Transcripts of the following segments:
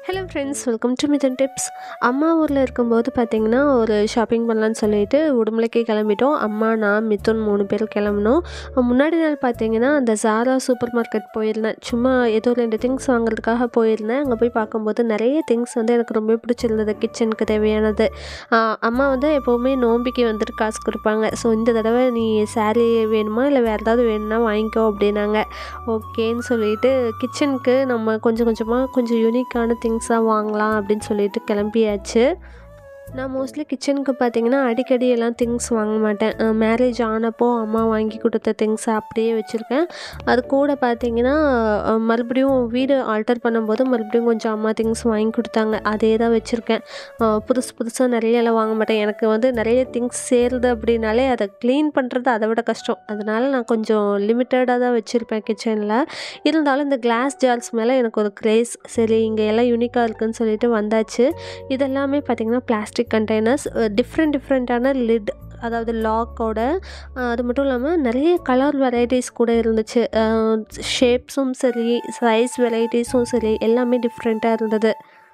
hello friends welcome to Mithan tips அம்மா ஊரில் இருக்கும்போது பார்த்திங்கன்னா ஒரு ஷாப்பிங் பண்ணலான்னு சொல்லிட்டு உடுமலைக்கு கிளம்பிட்டோம் அம்மா நான் மிதுன் மூணு பேர் கிளம்பினோம் முன்னாடி நாள் பார்த்தீங்கன்னா அந்த ஜாரா சூப்பர் மார்க்கெட் போயிருந்தேன் சும்மா ஏதோ ரெண்டு திங்ஸ் வாங்குறதுக்காக போயிருந்தேன் அங்கே போய் பார்க்கும்போது நிறைய திங்ஸ் வந்து எனக்கு ரொம்ப பிடிச்சிருந்தது கிச்சனுக்கு தேவையானது ஆஹ் அம்மா வந்து எப்போவுமே நோம்பிக்கு வந்துட்டு காசு கொடுப்பாங்க ஸோ இந்த தடவை நீ saree வேணுமா இல்லை வேறு ஏதாவது வேணும்னா வாங்கிக்கோ அப்படின்னாங்க ஓகேன்னு சொல்லிட்டு கிச்சனுக்கு நம்ம கொஞ்சம் கொஞ்சமாக கொஞ்சம் யூனிக்கான திங்ஸாக வாங்கலாம் அப்படின்னு சொல்லிட்டு கிளம்பியாச்சு நான் மோஸ்ட்லி கிச்சனுக்கு பார்த்தீங்கன்னா அடிக்கடி எல்லாம் திங்ஸ் வாங்க மாட்டேன் மேரேஜ் ஆனப்போ அம்மா வாங்கி கொடுத்த திங்ஸை அப்படியே வச்சுருக்கேன் அது கூட பார்த்தீங்கன்னா அஹ், மறுபடியும் வீடு ஆல்டர் பண்ணும்போது மறுபடியும் கொஞ்சம் அம்மா திங்ஸ் வாங்கி கொடுத்தாங்க அதே தான் வச்சுருக்கேன் புதுசு புதுசாக நிறைய எல்லாம் வாங்க மாட்டேன் எனக்கு வந்து நிறைய திங்ஸ் சேருது அப்படின்னாலே அதை க்ளீன் பண்ணுறது அதை விட கஷ்டம் அதனால நான் கொஞ்சம் லிமிட்டடாக தான் வச்சுருப்பேன் கிச்சனில் இருந்தாலும் இந்த கிளாஸ் ஜார்ஸ் மேலே எனக்கு ஒரு க்ரேஸ் சரி இங்கே எல்லாம் யூனிக்காக இருக்குன்னு சொல்லிட்டு வந்தாச்சு இதெல்லாமே பார்த்திங்கன்னா பிளாஸ்டிக் கண்டெய்னர்ஸ் டிஃப்ரெண்ட் டிஃப்ரெண்ட்டான லிட் அதாவது லாக்கோட அது மட்டும் இல்லாமல் நிறைய கலர் வெரைட்டிஸ் கூட இருந்துச்சு ஷேப்ஸும் சரி சைஸ் வெரைட்டிஸும் சரி எல்லாமே டிஃப்ரெண்ட்டாக இருந்தது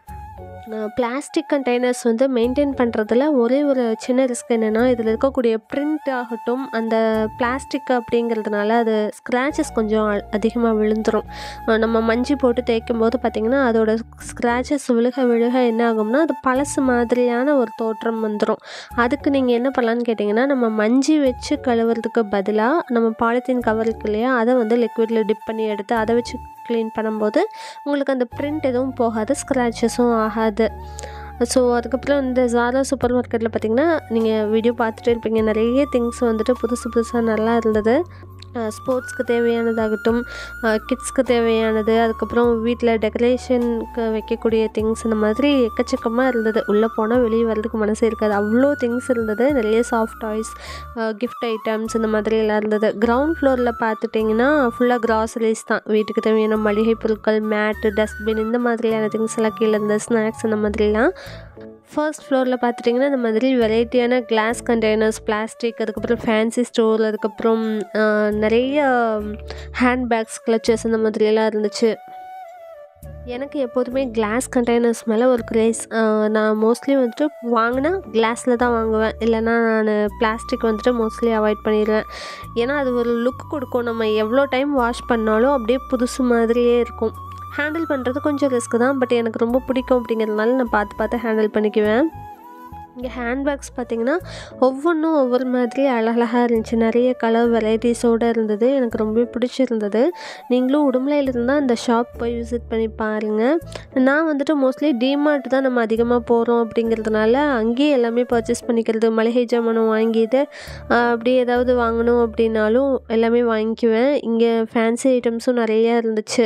பிளாஸ்டிக் கண்டெய்னர்ஸ் வந்து மெயின்டைன் பண்ணுறதுல ஒரே ஒரு சின்ன ரிஸ்க் என்னென்னா இதில் இருக்கக்கூடிய பிரிண்ட் ஆகட்டும் அந்த பிளாஸ்டிக் அப்படிங்கிறதுனால அது ஸ்க்ராச்சஸ் கொஞ்சம் அதிகமாக விழுந்துடும் அஹ் நம்ம மஞ்சி போட்டு தேய்க்கும் போது பார்த்திங்கன்னா அதோட ஸ்க்ராச்சஸ் விழுக விழுக என்ன ஆகும்னா அது பழசு மாதிரியான ஒரு தோற்றம் வந்துடும் அதுக்கு நீங்கள் என்ன பண்ணலான்னு கேட்டிங்கன்னா நம்ம மஞ்சி வச்சு கழுவுறதுக்கு பதிலாக நம்ம பாலித்தீன் கவர் இருக்கு இல்லையா அதை வந்து லிக்விடில் டிப் பண்ணி எடுத்து அதை வச்சு க்ளீன் பண்ணும்போது உங்களுக்கு அந்த பிரிண்ட் எதுவும் போகாது ஸ்க்ராச்சஸும் ஆகாது ஸோ அதுக்கப்புறம் இந்த ஜாரா சூப்பர் மார்க்கெட்டில் பார்த்தீங்கன்னா நீங்கள் வீடியோ பார்த்துட்டே இருப்பீங்க நிறைய திங்ஸ் வந்துட்டு புதுசு புதுசாக நல்லா இருந்தது ஸ்போர்ட்ஸ்க்கு தேவையானதாகட்டும் கிட்ஸ்க்கு தேவையானது அதுக்கப்புறம் வீட்டில் டெக்கரேஷனுக்கு வைக்கக்கூடிய திங்ஸ் இந்த மாதிரி எக்கச்சக்கமாக இருந்தது உள்ளே போனால் வெளியே வர்றதுக்கு மனசே இருக்காது அவ்வளோ திங்ஸ் இருந்தது நிறைய சாஃப்ட் டாய்ஸ் கிஃப்ட் ஐட்டம்ஸ் இந்த மாதிரி எல்லாம் இருந்தது கிரவுண்ட் ஃப்ளோரில் பார்த்துட்டிங்கன்னா ஃபுல்லாக கிராசரிஸ் தான் வீட்டுக்கு தேவையான மளிகை பொருட்கள் மேட்டு டஸ்ட்பின் இந்த மாதிரியான திங்ஸ் எல்லாம் கீழே இருந்த ஸ்நாக்ஸ் இந்த மாதிரிலாம் ஃபர்ஸ்ட் ஃப்ளோரில் பார்த்துட்டிங்கன்னா இந்த மாதிரி வெரைட்டியான கிளாஸ் கண்டெய்னர்ஸ் பிளாஸ்டிக் அதுக்கப்புறம் ஃபேன்சி ஸ்டோர் அதுக்கப்புறம் ஆஹ், நிறைய ஹேண்ட்பேக்ஸ் கிளச்சஸ் இந்த மாதிரியெல்லாம் இருந்துச்சு எனக்கு எப்போதுமே கிளாஸ் கண்டெய்னர்ஸ் மேலே ஒரு கிரேஸ் நான் மோஸ்ட்லி வந்துட்டு வாங்கினா கிளாஸில் தான் வாங்குவேன் இல்லைன்னா நான் பிளாஸ்டிக் வந்துட்டு மோஸ்ட்லி அவாய்ட் பண்ணிடுவேன் ஏன்னா அது ஒரு லுக் கொடுக்கும் நம்ம எவ்வளோ டைம் வாஷ் பண்ணாலும் அப்படியே புதுசு மாதிரியே இருக்கும் ஹேண்டில் பண்ணுறது கொஞ்சம் ரிஸ்க் தான் பட் எனக்கு ரொம்ப பிடிக்கும் அப்படிங்கிறதுனால நான் பார்த்து பார்த்து ஹேண்டில் பண்ணிக்குவேன் இங்கே ஹேண்ட்பேக்ஸ் பார்த்தீங்கன்னா ஒவ்வொன்றும் ஒவ்வொரு மாதிரி அழகழகாக இருந்துச்சு நிறைய கலர் வெரைட்டிஸோடு இருந்தது எனக்கு ரொம்ப பிடிச்சிருந்தது நீங்களும் உடுமலையில் இருந்தால் அந்த ஷாப் போய் விசிட் பண்ணி பாருங்கள் நான் வந்துட்டு மோஸ்ட்லி டிமார்ட் தான் நம்ம அதிகமாக போகிறோம் அப்படிங்கிறதுனால அங்கேயே எல்லாமே பர்ச்சேஸ் பண்ணிக்கிறது மளிகை ஜாமானம் வாங்கிட்டு ஆஹ், அப்படியே ஏதாவது வாங்கணும் அப்படின்னாலும் எல்லாமே வாங்கிக்குவேன் இங்கே ஃபேன்சி ஐட்டம்ஸும் நிறையா இருந்துச்சு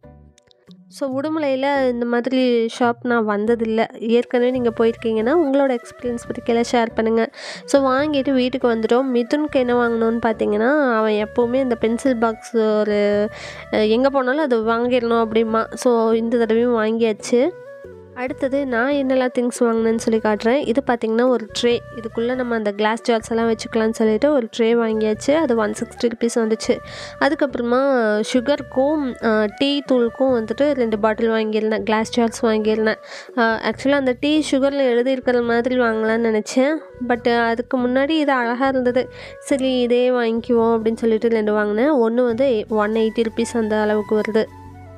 ஸோ உடுமலையில் இந்த மாதிரி ஷாப் நான் வந்ததில்லை ஏற்கனவே நீங்கள் போயிருக்கீங்கன்னா உங்களோட எக்ஸ்பீரியன்ஸ் பற்றி கீழே ஷேர் பண்ணுங்கள் ஸோ வாங்கிட்டு வீட்டுக்கு வந்துட்டோம் மிதுனுக்கு என்ன வாங்கணும்னு பார்த்தீங்கன்னா அவன் எப்போவுமே இந்த பென்சில் பாக்ஸ் ஒரு எங்கே போனாலும் அது வாங்கிடணும் அப்படிமா ஸோ இந்த தடவையும் வாங்கியாச்சு அடுத்தது நான் என்னெல்லாம் திங்ஸ் வாங்கினேன்னு சொல்லி காட்டுறேன் இது பார்த்திங்கன்னா ஒரு ட்ரே இதுக்குள்ளே நம்ம அந்த கிளாஸ் ஜார்ஸ் எல்லாம் வச்சுக்கலாம்னு சொல்லிட்டு ஒரு ட்ரே வாங்கியாச்சு அது ஒன் சிக்ஸ்டி ருபீஸ் வந்துச்சு அதுக்கப்புறமா சுகருக்கும் டீ தூளுக்கும் வந்துட்டு ரெண்டு பாட்டில் வாங்கியிருந்தேன் கிளாஸ் ஜார்ஸ் வாங்கியிருந்தேன் ஆக்சுவலாக அந்த டீ சுகரில் எழுதியிருக்கிற மாதிரி வாங்கலாம்னு நினச்சேன் பட் அதுக்கு முன்னாடி இது அழகாக இருந்தது சரி இதே வாங்கிக்குவோம் அப்படின்னு சொல்லிட்டு ரெண்டு வாங்கினேன் ஒன்று வந்து ஒன் எயிட்டி ருபீஸ் அந்த அளவுக்கு வருது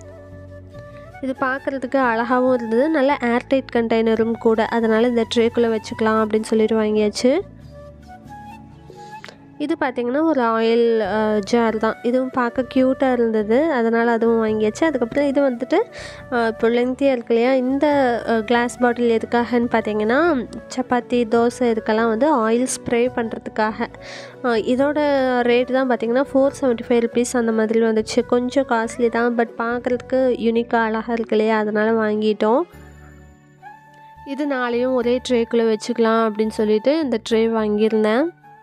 இது பார்க்குறதுக்கு அழகாகவும் இருந்தது நல்ல ஏர்டைட் கண்டெய்னரும் கூட அதனால் இந்த ட்ரேக்குள்ளே வச்சுக்கலாம் அப்படின்னு சொல்லிட்டு வாங்கியாச்சு இது பார்த்திங்கன்னா ஒரு ஆயில் ஜார் தான் இதுவும் பார்க்க க்யூட்டாக இருந்தது அதனால் அதுவும் வாங்கியாச்சு அதுக்கப்புறம் இது வந்துட்டு அஹ், இப்போ லென்த்தியாக இருக்கு இல்லையா இந்த கிளாஸ் பாட்டில் எதுக்காகன்னு பார்த்தீங்கன்னா சப்பாத்தி தோசை இதுக்கெல்லாம் வந்து ஆயில் ஸ்ப்ரே பண்ணுறதுக்காக அஹ், இதோட ரேட் தான் பார்த்திங்கன்னா ஃபோர் செவன்ட்டி ஃபைவ் ருபீஸ் அந்த மாதிரி வந்துச்சு கொஞ்சம் காஸ்ட்லி தான் பட் பார்க்குறதுக்கு யூனிக்காக அழகாக இருக்கு இல்லையா அதனால் வாங்கிட்டோம் இது நாளையும் ஒரே ட்ரேக்குள்ளே வச்சுக்கலாம் அப்படின்னு சொல்லிட்டு இந்த ட்ரே வாங்கியிருந்தேன்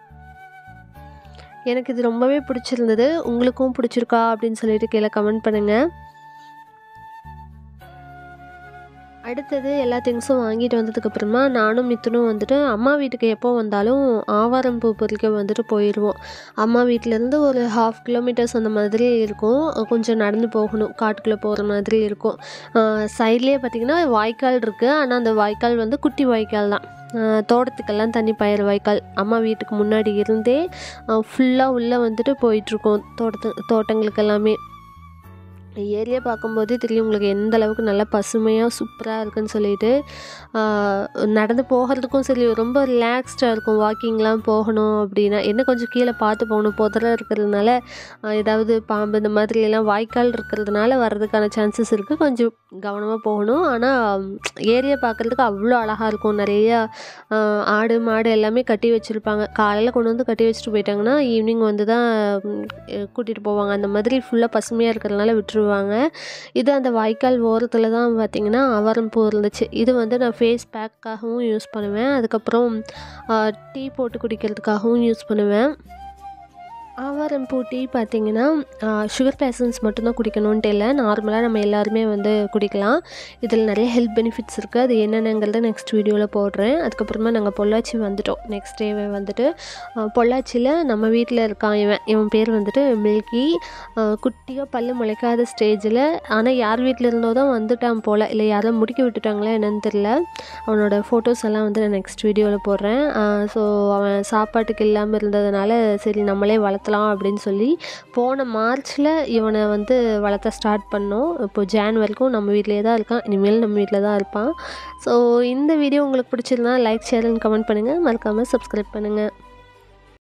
எனக்கு இது ரொம்பவே பிடிச்சிருந்தது உங்களுக்கும் பிடிச்சிருக்கா அப்படின்னு சொல்லிட்டு கீழே கமெண்ட் பண்ணுங்கள் அடுத்தது எல்லா திங்ஸும் வாங்கிட்டு வந்ததுக்கப்புறமா நானும் மித்துனும் வந்துட்டு அம்மா வீட்டுக்கு எப்போ வந்தாலும் ஆவாரம் பூ பறிக்க வந்துட்டு போயிடுவோம் அம்மா வீட்டிலேருந்து ஒரு ஹாஃப் கிலோமீட்டர்ஸ் அந்த மாதிரி இருக்கும் கொஞ்சம் நடந்து போகணும் காட்டுக்குள்ளே போகிற மாதிரி இருக்கும் சைட்லேயே பார்த்திங்கன்னா வாய்க்கால் இருக்குது ஆனால் அந்த வாய்க்கால் வந்து குட்டி வாய்க்கால் தான் ஆஹ் தோட்டத்துக்கெல்லாம் தண்ணி பாயிற வாய்க்கால் அம்மா வீட்டுக்கு முன்னாடி இருந்தே ஃபுல்லாக உள்ளே வந்துட்டு போயிட்டுருக்கோம் தோட்டத்து தோட்டங்களுக்கு எல்லாமே ஏரியா பார்க்கும்போதே தெரியும் உங்களுக்கு எந்த அளவுக்கு நல்லா பசுமையாக சூப்பராக இருக்குன்னு சொல்லிட்டு ஆஹ் நடந்து போகிறதுக்கும் சரி ரொம்ப ரிலாக்ஸ்டாக இருக்கும் வாக்கிங்லாம் போகணும் அப்படின்னா என்ன கொஞ்சம் கீழே பார்த்து போகணும் புதர இருக்கிறதுனால ஆஹ் ஏதாவது பாம்பு இந்த மாதிரி எல்லாம் வாய்க்கால் இருக்கிறதுனால வர்றதுக்கான சான்சஸ் இருக்குது கொஞ்சம் கவனமாக போகணும் ஆனால் ஏரியா பார்க்குறதுக்கு அவ்வளோ அழகாக இருக்கும் நிறையா ஆஹ் ஆடு மாடு எல்லாமே கட்டி வச்சுருப்பாங்க காலையில் கொண்டு வந்து கட்டி வச்சுட்டு போயிட்டாங்கன்னா ஈவினிங் வந்து தான் கூட்டிகிட்டு போவாங்க அந்த மாதிரி ஃபுல்லாக பசுமையாக இருக்கிறதுனால விட்டுருவாங்க இது அந்த வாய்க்கால் ஓரத்தில் தான் பார்த்திங்கன்னா அவரம்பூ இருந்துச்சு இது வந்து நான் ஃபேஸ் பேக்காகவும் யூஸ் பண்ணுவேன் அதுக்கப்புறம் டீ போட்டு குடிக்கிறதுக்காகவும் யூஸ் பண்ணுவேன் ஆவாரம்பூ டீ பார்த்திங்கன்னா சுகர் பேஷன்ஸ் மட்டும்தான் குடிக்கணுன்ட்டு இல்லை நார்மலாக நம்ம எல்லாருமே வந்து குடிக்கலாம் இதில் நிறைய ஹெல்த் பெனிஃபிட்ஸ் இருக்குது அது என்னென்னங்கிறத நெக்ஸ்ட் வீடியோவில் போடுறேன் அதுக்கப்புறமா நாங்கள் பொள்ளாச்சி வந்துட்டோம் நெக்ஸ்ட் டேவே வந்துட்டு ஆஹ் பொள்ளாச்சியில் நம்ம வீட்டில் இருக்கான் இவன் இவன் பேர் வந்துட்டு மில்கி குட்டியாக பல்லு முளைக்காத ஸ்டேஜில் ஆனால் யார் வீட்டில் இருந்தோ தான் வந்துட்டான் போல் இல்லை யாரும் முடிக்க விட்டுட்டாங்களா என்னன்னு தெரில அவனோட ஃபோட்டோஸ் எல்லாம் வந்து நான் நெக்ஸ்ட் வீடியோவில் போடுறேன் ஸோ அவன் சாப்பாட்டுக்கு இல்லாமல் இருந்ததுனால சரி நம்மளே வளர்த்தலாம் அப்படின்னு சொல்லி போன மார்ச்சில் இவனை வந்து வளர்த்த ஸ்டார்ட் பண்ணோம் இப்போ ஜான் வரைக்கும் நம்ம வீட்டிலே தான் இருக்கான் இனிமேல் நம்ம வீட்டில் தான் இருப்பான் ஸோ இந்த வீடியோ உங்களுக்கு பிடிச்சிருந்தா லைக் ஷேர் அண்ட் கமெண்ட் பண்ணுங்கள் மறக்காமல் சப்ஸ்கிரைப் பண்ணுங்கள்